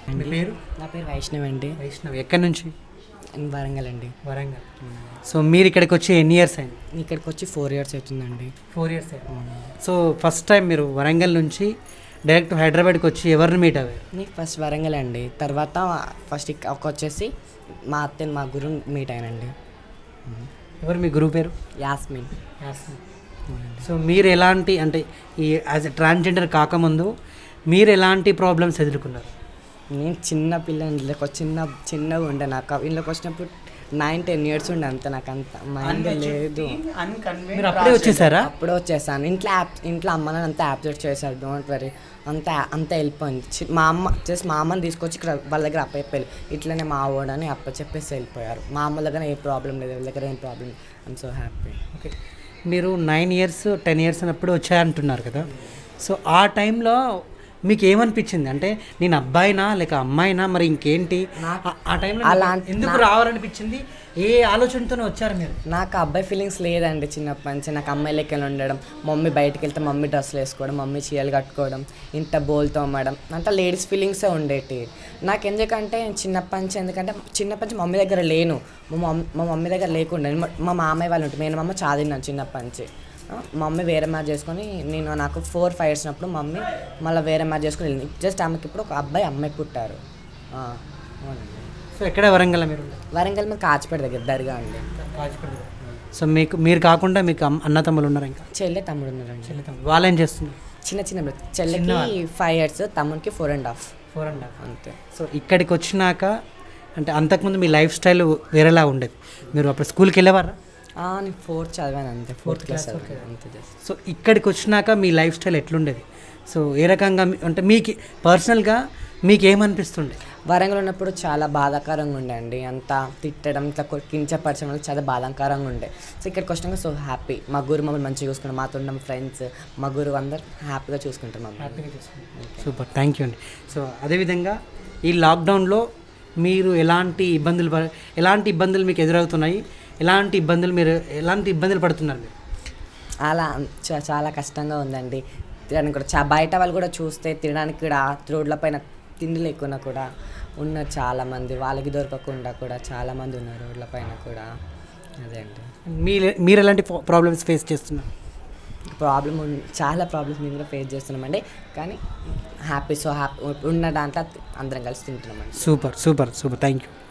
మీ అండి పేరు నా పేరు వైష్ణవ్ అండి వైష్ణవ్ ఎక్కడి నుంచి వరంగల్ అండి వరంగల్ సో మీరు ఇక్కడికి వచ్చి ఎన్ని ఇయర్స్ అయింది ఇక్కడికి వచ్చి ఫోర్ ఇయర్స్ అవుతుందండి ఫోర్ ఇయర్స్ అయింది సో ఫస్ట్ టైం మీరు వరంగల్ నుంచి డైరెక్ట్ హైదరాబాద్కి వచ్చి ఎవరిని మీట్ అయ్యారు నీకు ఫస్ట్ వరంగల్ అండి తర్వాత ఫస్ట్ ఇక్క- ఒక వచ్చేసి మా అత్తని మా గురు మీట్ అయినండి ఎవరు మీ గురువు పేరు యాస్మిన్ సో మీరు ఎలాంటి అంటే ఈ యాజ్ ఎ ట్రాన్స్జెండర్ కాకముందు మీరు ఎలాంటి ప్రాబ్లమ్స్ ఎదుర్కొన్నారు నేను చిన్న పిల్ల ఇంట్లోకి వచ్చి చిన్న చిన్నగా ఉండే నాకు ఇంట్లోకి వచ్చినప్పుడు నైన్ టెన్ ఇయర్స్ ఉండే అంత నాకు అంత మైండ్ లేదు మీరు అప్పుడే వచ్చేసారా అప్పుడే వచ్చేసాను ఇంట్లో యాప్ ఇంట్లో అమ్మ నాన్న అంతా యాప్సెట్ చేశారు డోంట్ వరీ అంతా అంతా వెళ్ళిపోయింది చి- మా అమ్మ జస్ట్ మా అమ్మని తీసుకొచ్చి ఇక్కడ వాళ్ళ దగ్గర అప్ప చెప్పారు ఇట్లనే మా ఓడని అప్ప చెప్పేసి వెళ్ళిపోయారు మా అమ్మ దగ్గర ఏ ప్రాబ్లం లేదు వాళ్ళ దగ్గర ఏం problem I'm so happy okay మీరు నైన్ ఇయర్స్ టెన్ ఇయర్స్ అన్నప్పుడు వచ్చాయంటున్నారు కదా సో ఆ టైంలో మీకు ఏమనిపించింది అంటే నేను అబ్బాయినా లేక అమ్మాయినా మరి ఇంకేంటి ఆ- ఆ టైంలో మీకు అలాంటి- ఎందుకు రావాలనిపించింది ఏ ఆలోచనతోనే వచ్చారు మీరు నాకు అబ్బాయి ఫీలింగ్స్ లేదండి చిన్నప్పటి నుంచి నాకు అమ్మాయి లెక్కలు ఉండడం మమ్మీ బయటకు వెళ్తే మమ్మీ డ్రెస్సులు వేసుకోవడం మమ్మీ చీరలు కట్టుకోవడం ఇంత బోల్ తోమడం అంటే లేడీస్ ఫీలింగ్సే ఉండేటి నాకు ఎందుకంటే చిన్నప్పటి నుంచి ఎందుకంటే చిన్నప్పటి నుంచి మమ్మీ దగ్గర లేను మా మమ్మీ మా మమ్మీ దగ్గర లేకుండా మా- మా మామయ్య వాళ్ళు ఉంటుంది నేను మమ్మ చదివినాను చిన్నప్పటి నుంచి ఆ, మా మమ్మీ వేరే మ్యాచ్ చేసుకొని నేను నాకు ఫోర్ ఫైవ్ ఇయర్స్ ఉన్నప్పుడు మమ్మీ మళ్ళీ వేరే మ్యాచ్ చేసుకొని వెళ్ళింది జస్ట్ ఆమెకి ఇప్పుడు ఒక అబ్బాయి అమ్మాయి పుట్టారు ఆ, అవునండి సో ఎక్కడ వరంగల్ మీరు వరంగల్ మీద కాచిపేట దగ్గర దర్గా అండి సో మీకు మీరు కాకుండా మీకు అమ్మ- అన్న తమ్ములు ఉన్నారు ఇంకా చెల్లె తమ్ముడు ఉన్నారండి చెల్లి తమ్ముడు వాళ్ళు ఏం చేస్తున్నారు చిన్న చిన్న బ్రదర్. చెల్లికి ఫైవ్ ఇయర్స్ తమ్మునికి four and half four and half అంతే సో ఇక్కడికి వచ్చినాక అంటే అంతకుముందు మీ లైఫ్ స్టైల్ వేరేలా ఉండేది మీరు అప్పుడు స్కూల్కి వెళ్ళేవారా ఆ, నేను ఫోర్త్ చదివాను అంతే ఫోర్త్ క్లాస్ చదివాను అంతే జస్ట్ సో ఇక్కడికి వచ్చినాక మీ లైఫ్ స్టైల్ ఎట్లుండేది సో ఏ రకంగా మీ- అంటే మీకు పర్సనల్గా మీకు ఏమనిపిస్తుండే వరంగల్ ఉన్నప్పుడు చాలా బాధాకరంగా ఉండే అండి అంతా తిట్టడం ఇట్లా కొ- కించపరచడం వల్ల చాలా బాధాకరంగా ఉండే సో ఇక్కడికి వచ్చినాక సో హ్యాపీ మా గురు మమ్మల్ని మంచిగా చూసుకుంటాం మాతో ఉన్న ఫ్రెండ్స్ మా గురువు అందరు హ్యాపీగా చూసుకుంటాం మమ్మల్ని సూపర్ థ్యాంక్ యూ అండి సో అదేవిధంగా ఈ లాక్డౌన్లో మీరు ఎలాంటి ఇబ్బందులు ప- ఎలాంటి ఇబ్బందులు మీకు ఎదురవుతున్నాయి ఎలాంటి ఇబ్బందులు మీరు ఎలాంటి ఇబ్బందులు పడుతున్నారు మీరు అలా చా- చాలా కష్టంగా ఉందండి తినడానికి కూడా చా బయట వాళ్ళు కూడా చూస్తే తినడానికి కూడా రోడ్ల పైన తిండి లేకున్నా కూడా ఉన్నారు చాలామంది వాళ్ళకి దొరకకుండా కూడా చాలామంది ఉన్నారు రోడ్ల పైన కూడా అదే అండి మీరు మీరు ఎలాంటి ప్రాబ్లమ్స్ ఫేస్ చేస్తున్నారు ప్రాబ్లం చాలా ప్రాబ్లమ్స్ మేము కూడా ఫేస్ చేస్తున్నామండి కానీ హ్యాపీ సో హ్యాపీ ఉన్న దాంట్లో అందరం కలిసి తింటున్నామండి super super super thank you